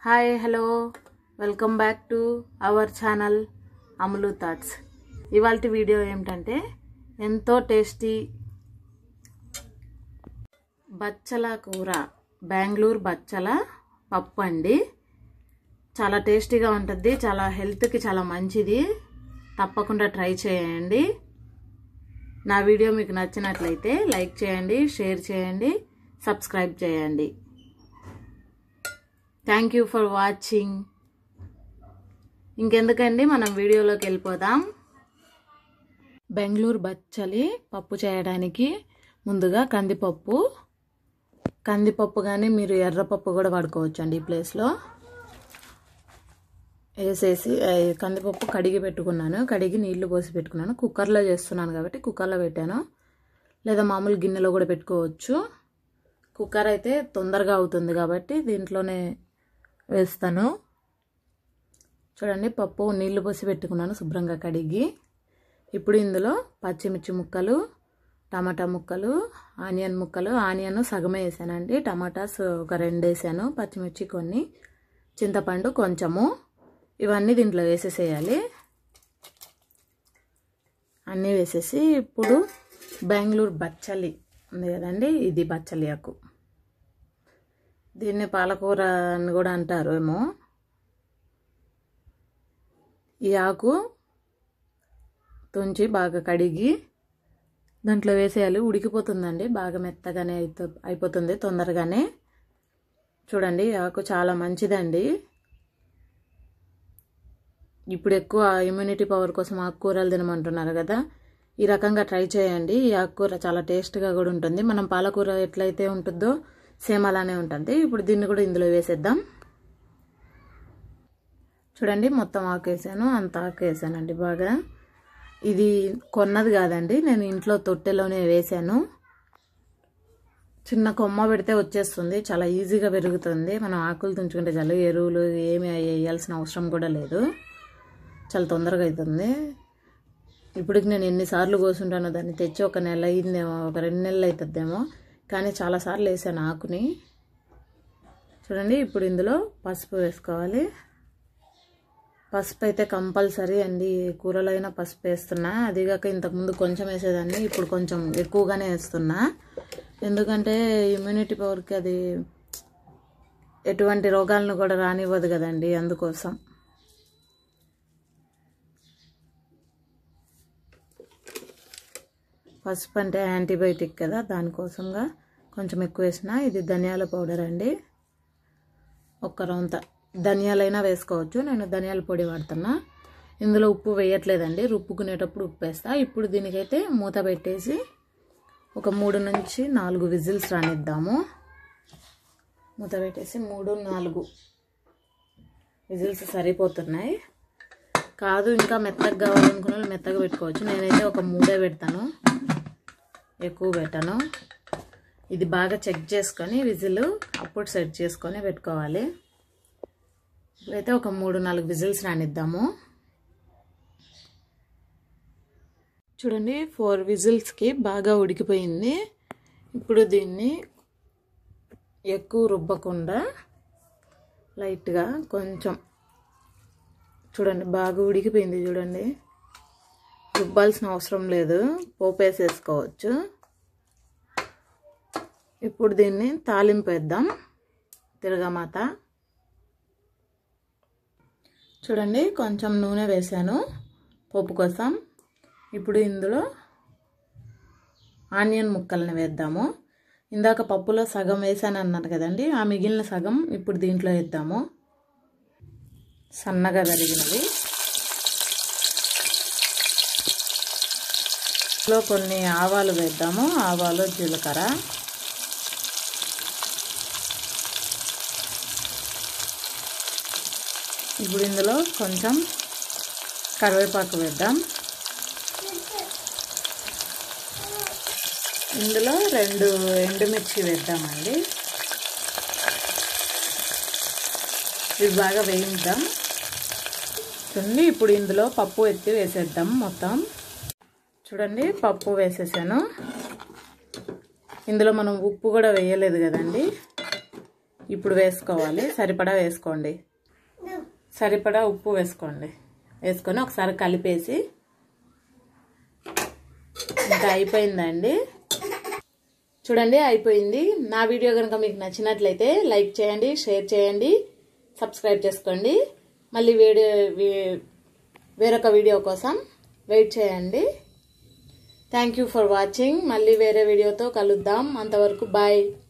hi hello welcome back to our channel Amalu thoughts ఇవాళ video ఏమిటంటే ఎంతో టేస్టీ బచ్చల కూర బెంగళూరు బచ్చల పప్పు అండి చాలా టేస్టీగా ఉంటుంది చాలా హెల్త్కి చాలా మంచిది తప్పకుండా ట్రై చేయండి నా వీడియో మీకు నచ్చినట్లయితే లైక్ చేయండి షేర్ చేయండి సబ్స్క్రైబ్ చేయండి థ్యాంక్ యూ ఫర్ వాచింగ్ ఇంకెందుకండి మనం వీడియోలోకి వెళ్ళిపోదాం బెంగళూరు బచ్చలి పప్పు చేయడానికి ముందుగా కందిపప్పు కందిపప్పు కానీ మీరు ఎర్రపప్పు కూడా వాడుకోవచ్చు అండి ఈ ప్లేస్లో వేసేసి కందిపప్పు కడిగి పెట్టుకున్నాను కడిగి నీళ్లు పోసి పెట్టుకున్నాను కుక్కర్లో చేస్తున్నాను కాబట్టి కుక్కర్లో పెట్టాను లేదా మామూలు గిన్నెలో కూడా పెట్టుకోవచ్చు కుక్కర్ అయితే తొందరగా అవుతుంది కాబట్టి దీంట్లోనే వేస్తాను చూడండి పప్పు నీళ్లు పోసి పెట్టుకున్నాను శుభ్రంగా కడిగి ఇప్పుడు ఇందులో పచ్చిమిర్చి ముక్కలు టమాటా ముక్కలు ఆనియన్ ముక్కలు ఆనియన్ సగమే వేసానండి టమాటాస్ ఒక రెండు వేసాను పచ్చిమిర్చి కొన్ని చింతపండు కొంచెము ఇవన్నీ దీంట్లో వేసేసేయాలి అన్నీ వేసేసి ఇప్పుడు బెంగళూరు బచ్చలి ఉంది కదండి ఇది బచ్చలి ఆకు దీన్ని పాలకూర అని కూడా అంటారు ఏమో ఈ ఆకు తుంచి బాగా కడిగి దాంట్లో వేసేయాలి ఉడికిపోతుందండి బాగా మెత్తగానే అయిపో అయిపోతుంది తొందరగానే చూడండి ఆకు చాలా మంచిదండి ఇప్పుడు ఎక్కువ ఇమ్యూనిటీ పవర్ కోసం ఆకుకూరలు తినమంటున్నారు కదా ఈ రకంగా ట్రై చేయండి ఈ ఆకుకూర చాలా టేస్ట్గా కూడా ఉంటుంది మనం పాలకూర ఎట్లయితే ఉంటుందో సేమ్ అలానే ఉంటుంది ఇప్పుడు దీన్ని కూడా ఇందులో వేసేద్దాం చూడండి మొత్తం ఆకు వేసాను అంత ఆకు వేసానండి బాగా ఇది కొన్నది కాదండి నేను ఇంట్లో తొట్టెలోనే వేసాను చిన్న కొమ్మ పెడితే వచ్చేస్తుంది చాలా ఈజీగా పెరుగుతుంది మనం ఆకులు తుంచుకుంటే చాలు ఎరువులు ఏమి వేయాల్సిన అవసరం కూడా లేదు చాలా తొందరగా అవుతుంది ఇప్పటికి నేను ఎన్నిసార్లు కోసుంటానో దాన్ని తెచ్చి ఒక నెల అయిందేమో ఒక రెండు నెలలు అవుతుందేమో కానీ చాలాసార్లు వేసాను ఆకుని చూడండి ఇప్పుడు ఇందులో పసుపు వేసుకోవాలి పసుపు అయితే కంపల్సరీ అండి కూరలో అయినా పసుపు వేస్తున్నా అదిగాక ఇంతకుముందు కొంచెం వేసేదాన్ని ఇప్పుడు కొంచెం ఎక్కువగానే వేస్తున్నా ఎందుకంటే ఇమ్యూనిటీ పవర్కి అది ఎటువంటి రోగాలను కూడా రానివ్వదు కదండి అందుకోసం పసుపు అంటే యాంటీబయాటిక్ కదా దానికోసంగా కొంచెం ఎక్కువ వేసిన ఇది ధనియాల పౌడర్ అండి ఒక్క రౌంత ధనియాలైనా వేసుకోవచ్చు నేను ధనియాల పొడి వాడుతున్నా ఇందులో ఉప్పు వేయట్లేదండి రుప్పుకునేటప్పుడు ఉప్పు వేస్తా ఇప్పుడు దీనికైతే మూత పెట్టేసి ఒక మూడు నుంచి నాలుగు విజిల్స్ రానిద్దాము మూత పెట్టేసి మూడు నాలుగు విజిల్స్ సరిపోతున్నాయి కాదు ఇంకా మెత్తగా కావాలనుకున్న వాళ్ళు మెత్తగా పెట్టుకోవచ్చు నేనైతే ఒక మూడే పెడతాను ఎక్కువ పెట్టాను ఇది బాగా చెక్ చేసుకొని విజిల్ అప్పుడు సెట్ చేసుకొని పెట్టుకోవాలి ఇప్పుడైతే ఒక మూడు నాలుగు విజిల్స్ రానిద్దాము చూడండి ఫోర్ విజిల్స్కి బాగా ఉడికిపోయింది ఇప్పుడు దీన్ని ఎక్కువ రుబ్బకుండా లైట్గా కొంచెం చూడండి బాగా ఉడికిపోయింది చూడండి రుబ్బాల్సిన అవసరం లేదు పోపు వేసేసుకోవచ్చు ఇప్పుడు దీన్ని తాలింపు వేద్దాం తిరగమాత చూడండి కొంచెం నూనె వేసాను పప్పు కోసం ఇప్పుడు ఇందులో ఆనియన్ ముక్కల్ని వేద్దాము ఇందాక పప్పులో సగం వేసాను అన్నారు కదండి ఆ మిగిలిన సగం ఇప్పుడు దీంట్లో వేద్దాము సన్నగా తరిగినవి ఇందులో కొన్ని ఆవాలు వేద్దాము ఆవాలు జీలకర్ర ఇప్పుడు ఇందులో కొంచెం కరివేపాకు వేద్దాం ఇందులో రెండు ఎండుమిర్చి వేద్దామండి ఇవి బాగా వేయిద్దాం చూడండి ఇప్పుడు ఇందులో పప్పు ఎత్తి వేసేద్దాం మొత్తం చూడండి పప్పు వేసేసాను ఇందులో మనం ఉప్పు కూడా వేయలేదు కదండి ఇప్పుడు వేసుకోవాలి సరిపడా వేసుకోండి సరిపడా ఉప్పు వేసుకోండి వేసుకొని ఒకసారి కలిపేసి ఇంకా అయిపోయిందండి చూడండి అయిపోయింది నా వీడియో కనుక మీకు నచ్చినట్లయితే లైక్ చేయండి షేర్ చేయండి సబ్స్క్రైబ్ చేసుకోండి మళ్ళీ వీడియో వేరొక వీడియో కోసం వెయిట్ చేయండి థ్యాంక్ యూ ఫర్ వాచింగ్ మళ్ళీ వేరే వీడియోతో కలుద్దాం అంతవరకు బాయ్